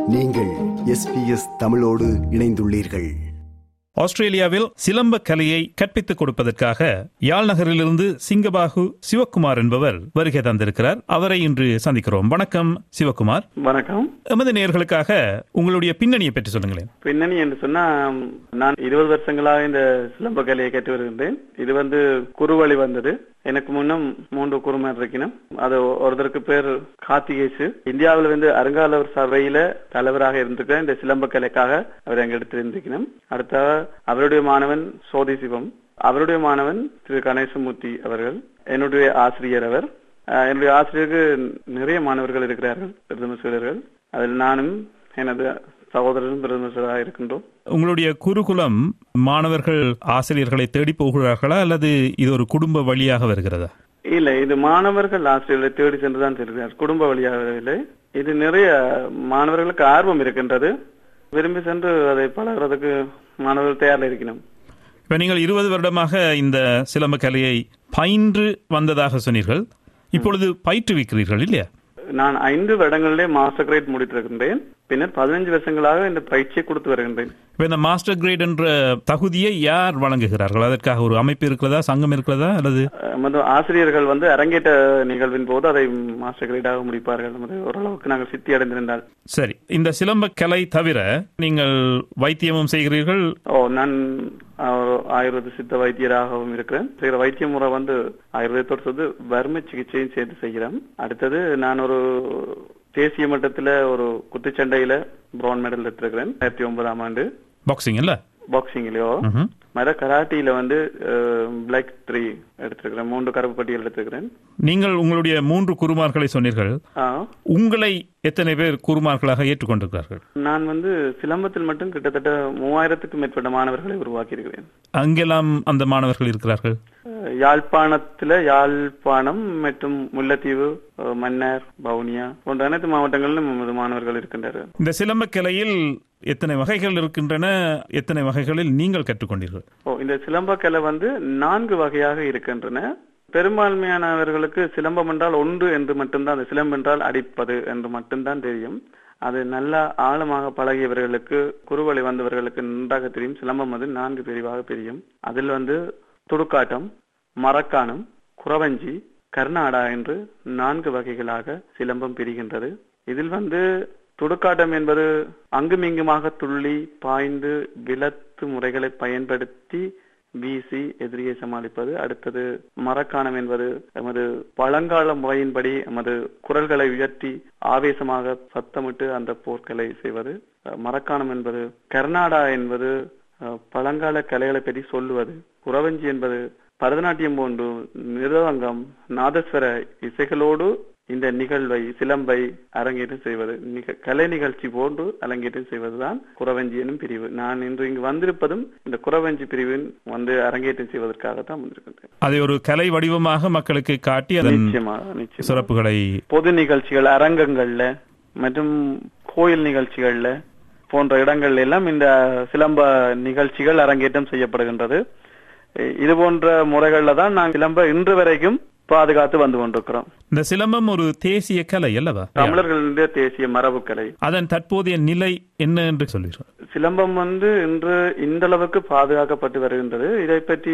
நீங்கள் எஸ்பிஎஸ் தமிழோடு இணைந்துள்ளீர்கள் ஆஸ்திரேலியாவில் சிலம்ப கலையை கற்பித்துக் கொடுப்பதற்காக யாழ் நகரிலிருந்து சிங்கபாகு சிவக்குமார் என்பவர் வருகை தந்திருக்கிறார் அவரை இன்று சந்திக்கிறோம் வணக்கம் சிவக்குமார் வணக்கம் எமது நேயர்களுக்காக உங்களுடைய பின்னணியை பற்றி சொல்லுங்களேன் பின்னணி என்று சொன்னா நான் இருபது வருஷங்களாக இந்த சிலம்ப கலையை கற்று வருகின்றேன் இது வந்து குருவழி வந்தது எனக்கு முன்னம் மூன்று குருமார் இருக்கணும் அது ஒருத்தருக்கு பேர் கார்த்திகேசு இந்தியாவில் வந்து அருங்காலவர் சபையில தலைவராக இருந்திருக்க இந்த சிலம்ப கலைக்காக அவர் எங்க எடுத்து இருந்திருக்கணும் அடுத்த அவருடைய மாணவன் சோதி சிவம் அவருடைய மாணவன் திரு கணேசமூர்த்தி அவர்கள் என்னுடைய ஆசிரியர் அவர் அஹ், என்னுடைய ஆசிரியருக்கு நிறைய மாணவர்கள் இருக்கிறார்கள் பிரதம சீடர்கள் அதில் நானும் எனது சகோதரரும் பிரதம சீடராக இருக்கின்றோம் உங்களுடைய குருகுலம் மாணவர்கள் ஆசிரியர்களை தேடி போகிறார்களா அல்லது இது ஒரு குடும்ப வழியாக வருகிறதா இல்ல இது மாணவர்கள் ஆசிரியர்களை தேடி சென்றுதான் செல்கிறார் குடும்ப வழியாக இல்லை இது நிறைய மாணவர்களுக்கு ஆர்வம் இருக்கின்றது விரும்பி சென்று அதை பழகிறதுக்கு மாணவர்கள் தயாரில் இருக்கணும் இப்ப நீங்கள் இருபது வருடமாக இந்த சிலம்ப கலையை பயின்று வந்ததாக சொன்னீர்கள் இப்பொழுது பயிற்றுவிக்கிறீர்கள் இல்லையா நான் ஐந்து வருடங்களிலே மாஸ்டர் கிரேட் முடித்திருக்கின்றேன் பின்னர் பதினஞ்சு வருஷங்களாக இந்த பயிற்சியை கொடுத்து வருகின்றேன் இப்ப இந்த மாஸ்டர் கிரேட் என்ற தகுதியை யார் வழங்குகிறார்கள் அதற்காக ஒரு அமைப்பு இருக்கிறதா சங்கம் இருக்கிறதா அல்லது அஹ், நமது ஆசிரியர்கள் வந்து அரங்கேற்ற நிகழ்வின் போது அதை மாஸ்டர் கிரேடாக முடிப்பார்கள் நமது ஓரளவுக்கு நாங்கள் சித்தி அடைந்திருந்தால் சரி இந்த சிலம்ப கலை தவிர நீங்கள் வைத்தியமும் செய்கிறீர்கள் ஓ நான் அஹ், ஆயுர்வேத சித்த வைத்தியராகவும் இருக்கிறேன் செய்கிற வைத்திய முறை வந்து ஆயுர்வேதத்தோடு சேர்த்து வறுமை சிகிச்சையும் சேர்த்து செய்கிறேன் அடுத்தது நான் ஒரு தேசிய மட்டத்துல ஒரு குத்துச்சண்டையில பிரான் மெடல் எடுத்திருக்கிறேன் ரெண்டாயிரத்தி ஒன்பதாம் ஆண்டு பாக்ஸிங் இல்ல பாக்ஸிங்லயோ ம்ஹும். மர கராட்டியில வந்து பிளாக் த்ரீ எடுத்திருக்கிறேன் மூன்று கருப்பு பட்டியல் எடுத்திருக்கிறேன் நீங்கள் உங்களுடைய மூன்று குருமார்களை சொன்னீர்கள் ஆ, உங்களை எத்தனை பேர் குருமார்களாக ஏற்றுக்கொண்டிருக்கிறார்கள் நான் வந்து சிலம்பத்தில் மட்டும் கிட்டத்தட்ட மூவாயிரத்துக்கும் மேற்பட்ட மாணவர்களை உருவாக்கி இருக்கிறேன் அங்கெல்லாம் அந்த மாணவர்கள் இருக்கிறார்கள் அஹ் யாழ்ப்பாணத்துல யாழ்ப்பாணம் மற்றும் முல்லைத்தீவு அஹ் மன்னார் வவுனியா போன்ற அனைத்து மாவட்டங்களிலும் நமது மாணவர்கள் இருக்கின்றார்கள் இந்த சிலம்ப கலையில் எத்தனை வகைகள் இருக்கின்றன எத்தனை வகைகளில் நீங்கள் கற்றுக்கொண்டீர்கள் ஓ இந்த சிலம்பக்கலை வந்து நான்கு வகையாக இருக்கின்றன பெரும்பான்மையானவர்களுக்கு சிலம்பம் என்றால் ஒன்று என்று மட்டும்தான் அந்த சிலம்பம் என்றால் அடிப்பது என்று மட்டும்தான் தெரியும் அது நல்லா ஆழமாக பழகியவர்களுக்கு குருவழி வந்தவர்களுக்கு நன்றாக தெரியும் சிலம்பம் வந்து நான்கு பிரிவாக பிரியும் அதில் வந்து துடுக்காட்டம் மரக்காணம் குறவஞ்சி கர்நாடா என்று நான்கு வகைகளாக சிலம்பம் பிரிகின்றது இதில் வந்து துடுக்காட்டம் என்பது அங்குமிங்குமாக துள்ளி பாய்ந்து விலத்து முறைகளை பயன்படுத்தி வீசி எதிரியை சமாளிப்பது அடுத்தது மரக்காணம் என்பது எமது பழங்கால முறையின்படி எமது குரல்களை உயர்த்தி ஆவேசமாக சத்தமிட்டு அந்த போர்க்களை செய்வது அஹ் மரக்காணம் என்பது கர்நாடா என்பது அஹ், பழங்கால கலைகளை பற்றி சொல்லுவது குறவஞ்சி என்பது பரதநாட்டியம் போன்று மிருதங்கம் நாதஸ்வர இசைகளோடு இந்த நிகழ்வை சிலம்பை அரங்கேற்றம் செய்வது நிக கலை நிகழ்ச்சி போன்று அரங்கேற்றம் செய்வதுதான் குறவஞ்சி எனும் பிரிவு நான் இன்று இங்கு வந்திருப்பதும் இந்த குறவஞ்சி பிரிவின் வந்து அரங்கேற்றம் செய்வதற்காகத்தான் வந்திருக்கின்றேன் அதை ஒரு கலை வடிவமாக மக்களுக்கு காட்டி அதன் நிச்சயமாக நிச்சயமாக சிறப்புகளை பொது நிகழ்ச்சிகள் அரங்கங்கள்ல மற்றும் கோயில் நிகழ்ச்சிகள்ல போன்ற இடங்கள்ல எல்லாம் இந்த சிலம்ப நிகழ்ச்சிகள் அரங்கேற்றம் செய்யப்படுகின்றது இ- இது போன்ற முறைகள்ல தான் நாங்கள் சிலம்ப இன்று வரைக்கும் பாதுகாத்து வந்து கொண்டிருக்கிறோம் இந்த சிலம்பம் ஒரு தேசிய கலை அல்லவா தமிழர்களுடைய தேசிய மரபுக்கலை அதன் தற்போதைய நிலை என்ன என்று சொல்வீர்கள் சிலம்பம் வந்து இன்று இந்த அளவுக்கு பாதுகாக்கப்பட்டு வருகின்றது இதை பற்றி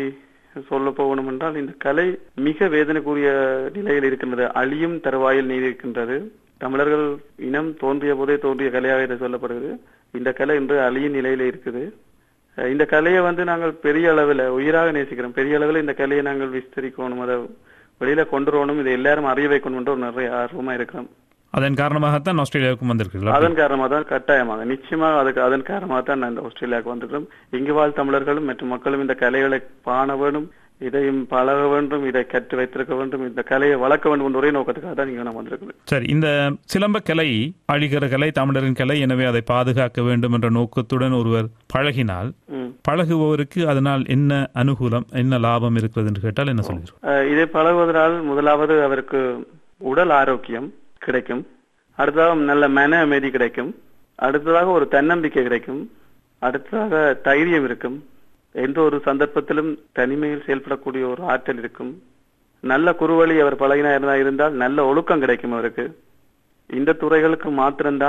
சொல்ல போகணும் என்றால் இந்த கலை மிக வேதனைக்குரிய நிலையில் இருக்கின்றது அழியும் தருவாயில் நீர் இருக்கின்றது தமிழர்கள் இனம் தோன்றிய போதே தோன்றிய கலையாக இது சொல்லப்படுகிறது இந்த கலை இன்று அழியும் நிலையில இருக்குது அஹ் இந்த கலையை வந்து நாங்கள் பெரிய அளவில் உயிராக நேசிக்கிறோம் பெரிய அளவில் இந்த கலையை நாங்கள் விஸ்தரிக்கணும் அதை வெளியில கொண்டு வரணும் இதை எல்லாரும் அறிய வைக்கணும் ஒரு நிறைய ஆர்வமா இருக்கிறோம் அதன் காரணமாகத்தான் ஆஸ்திரேலியாவுக்கும் வந்திருக்கிறீர்கள் அதன் காரணமாக தான் கட்டாயமாக நிச்சயமாக அதுக்கு அதன் காரணமாக தான் நான் இந்த ஆஸ்திரேலியாவுக்கு வந்திருக்கிறோம் இங்கு வாழ் தமிழர்களும் மற்றும் மக்களும் இந்த கலைகளை காண வேண்டும் இதையும் பழக வேண்டும் இதை கற்று வைத்திருக்க வேண்டும் இந்த கலையை வளர்க்க வேண்டும் என்ற ஒரே நோக்கத்துக்காக தான் இங்க நான் வந்திருக்கிறேன் சரி இந்த சிலம்ப கலை அழிகிற கலை தமிழரின் கலை எனவே அதை பாதுகாக்க வேண்டும் என்ற நோக்கத்துடன் ஒருவர் பழகினால் ம். பழகுபவருக்கு அதனால் என்ன அனுகூலம் என்ன லாபம் இருக்கிறது என்று கேட்டால் என்ன சொல்கிறோம் அஹ் இதை பழகுவதனால் முதலாவது அவருக்கு உடல் ஆரோக்கியம் கிடைக்கும் அடுத்ததாக நல்ல மன அமைதி கிடைக்கும் அடுத்ததாக ஒரு தன்னம்பிக்கை கிடைக்கும் அடுத்ததாக தைரியம் இருக்கும் எந்த ஒரு சந்தர்ப்பத்திலும் தனிமையில் செயல்படக்கூடிய ஒரு ஆற்றல் இருக்கும் நல்ல குருவழி அவர் பழகினா இருந்தா இருந்தால் நல்ல ஒழுக்கம் கிடைக்கும் அவருக்கு இந்த துறைகளுக்கு மாத்திரம்தான்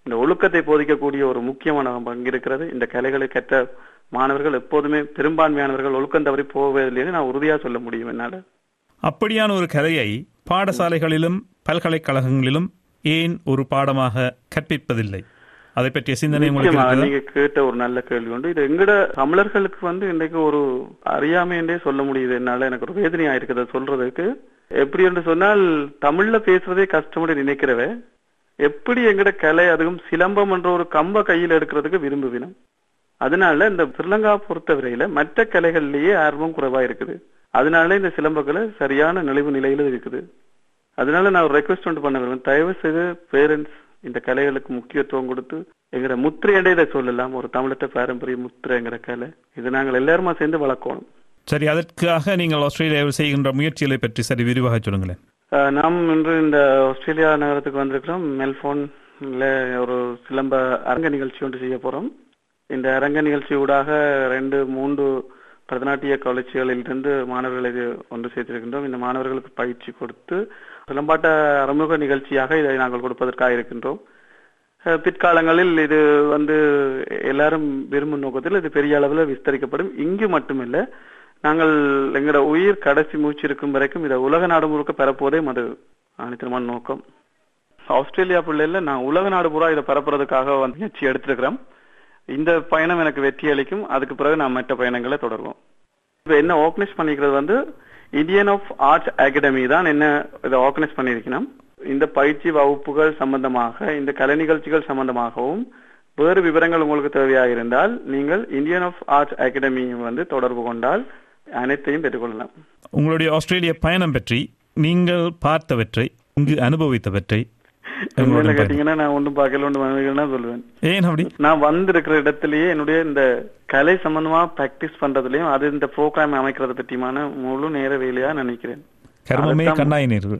இந்த ஒழுக்கத்தை போதிக்கக்கூடிய ஒரு முக்கியமான பங்கு இருக்கிறது இந்த கலைகளை கற்ற மாணவர்கள் எப்போதுமே பெரும்பான்மையானவர்கள் ஒழுக்கம் தவறி போவதில்லைன்னு நான் உறுதியா சொல்ல முடியும் என்னால அப்படியான ஒரு கலையை பாடசாலைகளிலும் பல்கலைக்கழகங்களிலும் ஏன் ஒரு பாடமாக கற்பிப்பதில்லை அதை பற்றிய சிந்தனை உங்களுக்கு நிச்சயமா, இருக்கிறதா? நீங்க கேட்ட ஒரு நல்ல கேள்வி உண்டு இது எங்கட தமிழர்களுக்கு வந்து இன்றைக்கு ஒரு அறியாமைன்றே சொல்ல முடியுது என்னால எனக்கு ஒரு வேதனையா இருக்குது அதை சொல்றதுக்கு எப்படி என்று சொன்னால் தமிழ்ல பேசுறதே கஷ்டம்னு நினைக்கிறவ எப்படி எங்கட கலை அதுவும் சிலம்பம் என்ற ஒரு கம்ப கையில் எடுக்கிறதுக்கு விரும்புவினம் அதனால இந்த ஸ்ரீலங்கா பொறுத்தவரையில மற்ற கலைகள்லயே ஆர்வம் குறைவா இருக்குது அதனால இந்த சிலம்ப கலை சரியான நலிவு நிலையில இருக்குது அதனால நான் ஒரு ரெக்வஸ்ட் ஒன்று பண்ண விரும்புறேன் தயவு செய்து பேரண்ட்ஸ் இந்த கலைகளுக்கு முக்கியத்துவம் கொடுத்து எங்கட முத்திரையண்டே இதை சொல்லலாம் ஒரு தமிழத்த பாரம்பரிய முத்திரைங்கிற கலை இது நாங்கள் எல்லாருமா சேர்ந்து வளர்க்கணும் சரி அதற்காக நீங்கள் ஆஸ்திரேலியாவில் செய்கின்ற முயற்சிகளை பற்றி சரி விரிவாக சொல்லுங்களேன் அஹ் நாம் இன்று இந்த ஆஸ்திரேலியா நகரத்துக்கு வந்திருக்கிறோம் மெல்போன்ல ஒரு சிலம்ப அரங்க நிகழ்ச்சி ஒன்று செய்ய போறோம் இந்த அரங்க நிகழ்ச்சி ஊடாக ரெண்டு மூன்று பரதநாட்டிய காலேஜ்களில் இருந்து மாணவர்களை இது ஒன்று சேர்த்திருக்கின்றோம் இந்த மாணவர்களுக்கு பயிற்சி கொடுத்து சிலம்பாட்ட அறிமுக நிகழ்ச்சியாக இதை நாங்கள் கொடுப்பதற்காக இருக்கின்றோம் அஹ் பிற்காலங்களில் இது வந்து எல்லாரும் விரும்பும் நோக்கத்தில் இது பெரிய அளவில் விஸ்தரிக்கப்படும் இங்கு மட்டுமில்லை நாங்கள் எங்களோட உயிர் கடைசி மூச்சு இருக்கும் வரைக்கும் இதை உலக நாடு முழுக்க பெறப்போதே அது அனைத்தமான நோக்கம் ஆஸ்திரேலியா பிள்ளைல நான் உலக நாடு பூரா இதை பரப்புறதுக்காக வந்து முயற்சி எடுத்திருக்கிறேன் இந்த பயணம் எனக்கு வெற்றி அளிக்கும் அதுக்கு பிறகு நான் மற்ற பயணங்களை தொடருவோம் இப்ப என்ன ஆர்கனைஸ் பண்ணிக்கிறது வந்து இந்தியன் ஆஃப் ஆர்ட்ஸ் அகாடமி தான் என்ன இதை ஆர்கனைஸ் பண்ணியிருக்கணும் இந்த பயிற்சி வகுப்புகள் சம்பந்தமாக இந்த கலை நிகழ்ச்சிகள் சம்பந்தமாகவும் வேறு விவரங்கள் உங்களுக்கு தேவையாக இருந்தால் நீங்கள் இந்தியன் ஆஃப் ஆர்ட்ஸ் அகாடமி வந்து தொடர்பு கொண்டால் அனைத்தையும் பெற்றுக்கொள்ளலாம் உங்களுடைய ஆஸ்திரேலிய பயணம் பற்றி நீங்கள் பார்த்தவற்றை இங்கு அனுபவித்தவற்றை உண்மையில எங்களுடன் பகிர்ந்து- கேட்டீங்கன்னா நான் ஒன்றும் பார்க்கல ஒன்றும் வாங்கலாம் சொல்லுவேன் ஏன் அப்படி நான் வந்திருக்கிற இடத்திலேயே என்னுடைய இந்த கலை சம்பந்தமா பிராக்டிஸ் பண்றதுலயும் அது இந்த ப்ரோக்ராம் அமைக்கிறது பற்றியுமான முழு நேர வேலையா நினைக்கிறேன் கர்மமே அதுதான் கண்ணாயினீர்கள்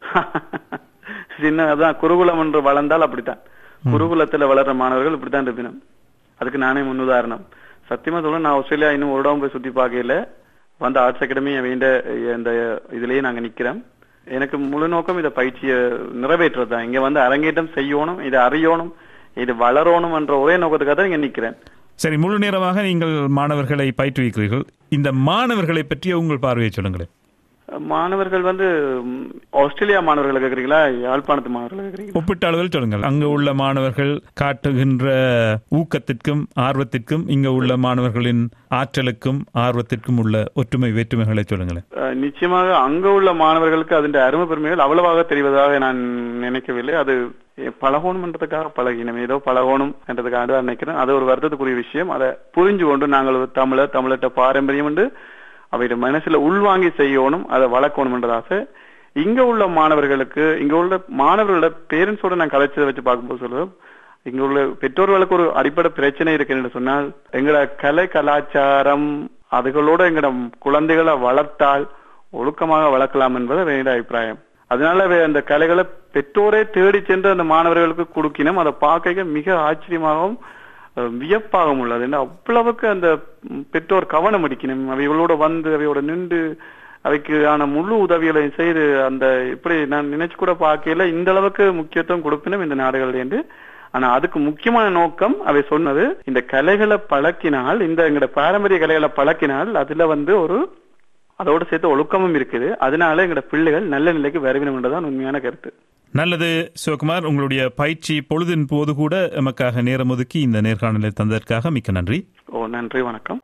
சின்ன அதான் குருகுலம் என்று வளர்ந்தால் அப்படித்தான் குருகுலத்துல வளர்ற மாணவர்கள் இப்படித்தான் இருப்பினும் அதுக்கு நானே முன்னுதாரணம் சத்தியமா சொல்ல நான் ஆஸ்திரேலியா இன்னும் ஒரு இடம் போய் சுத்தி பார்க்கல வந்த ஆர்ட்ஸ் அகாடமி வேண்ட இந்த இதுலயே நாங்க நிக்கிறோம் எனக்கு முழு நோக்கம் இதை பயிற்சியை நிறைவேற்றுறது தான் இங்க வந்து அரங்கேற்றம் செய்யணும் இதை அறியணும் இது வளரணும் என்ற ஒரே நோக்கத்துக்காக தான் இங்க நிக்கிறேன் சரி முழு நேரமாக நீங்கள் மாணவர்களை பயிற்றுவிக்கிறீர்கள் இந்த மாணவர்களை பற்றிய உங்கள் பார்வையை சொல்லுங்களேன் மாணவர்கள் வந்து ம், ஆஸ்திரேலியா மாணவர்களை கேக்குறீங்களா யாழ்ப்பாணத்து மாணவர்களை கேக்குறீங்களா ஒப்பிட்ட அளவில் சொல்லுங்கள் அங்கு உள்ள மாணவர்கள் காட்டுகின்ற ஊக்கத்திற்கும் ஆர்வத்திற்கும் இங்க உள்ள மாணவர்களின் ஆற்றலுக்கும் ஆர்வத்திற்கும் உள்ள ஒற்றுமை வேற்றுமைகளை சொல்லுங்களேன் அஹ் நிச்சயமாக அங்க உள்ள மாணவர்களுக்கு அதன் அருமை பெருமைகள் அவ்வளவாக தெரிவதாக நான் நினைக்கவில்லை அது பழகணும்ன்றதுக்காக பழகினோம் ஏதோ பழகணும் என்றதுக்காக தான் நினைக்கிறேன் அது ஒரு வருத்தத்துக்குரிய விஷயம் அதை புரிஞ்சு கொண்டு நாங்கள் ஒரு தமிழர் தமிழர்கிட்ட பாரம்பரியம் உண்டு அவைய மனசுல உள்வாங்கி செய்யணும் அதை வளர்க்கணும் என்றதாக இங்க உள்ள மாணவர்களுக்கு இங்க உள்ள மாணவர்களோட பேரண்ட்ஸோட நான் கலைச்சதை வச்சு பார்க்கும்போது சொல்லுவேன் இங்க உள்ள பெற்றோர்களுக்கு ஒரு அடிப்படை பிரச்சனை இருக்கு என்று சொன்னால் எங்களோட கலை கலாச்சாரம் அதுகளோட எங்களோட குழந்தைகளை வளர்த்தால் ஒழுக்கமாக வளர்க்கலாம் என்பது என்னுடைய அபிப்பிராயம் அதனால வே- அந்த கலைகளை பெற்றோரே தேடி சென்று அந்த மாணவர்களுக்கு கொடுக்கினோம் அதை பார்க்க மிக ஆச்சரியமாகவும் அஹ், வியப்பாகவும் உள்ளது ஏன்னா அவ்வளவுக்கு அந்த ம், பெற்றோர் கவனம் அடிக்கணும் அவைகளோட வந்து அவையோட நின்று அவைக்கு ஆன முழு உதவிகளையும் செய்து அந்த இப்படி நான் நினைச்சு கூட பார்க்கல இந்த அளவுக்கு முக்கியத்துவம் கொடுப்பினும் இந்த நாடுகள் என்று ஆனா அதுக்கு முக்கியமான நோக்கம் அவை சொன்னது இந்த கலைகளை பழக்கினால் இந்த எங்களோட பாரம்பரிய கலைகளை பழக்கினால் அதுல வந்து ஒரு அதோட சேர்த்து ஒழுக்கமும் இருக்குது அதனால எங்களோட பிள்ளைகள் நல்ல நிலைக்கு வரவினம் என்றுதான் உண்மையான கருத்து நல்லது சிவகுமார் உங்களுடைய பயிற்சி பொழுதின் போது கூட எமக்காக நேரம் ஒதுக்கி இந்த நேர்காணலை தந்ததற்காக மிக்க நன்றி ஓ நன்றி வணக்கம்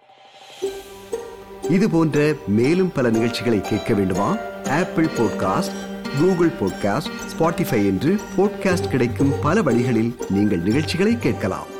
இது போன்ற மேலும் பல நிகழ்ச்சிகளை கேட்க வேண்டுமா Apple podcast Google podcast Spotify என்று பாட்காஸ்ட் கிடைக்கும் பல வழிகளில் நீங்கள் நிகழ்ச்சிகளை கேட்கலாம்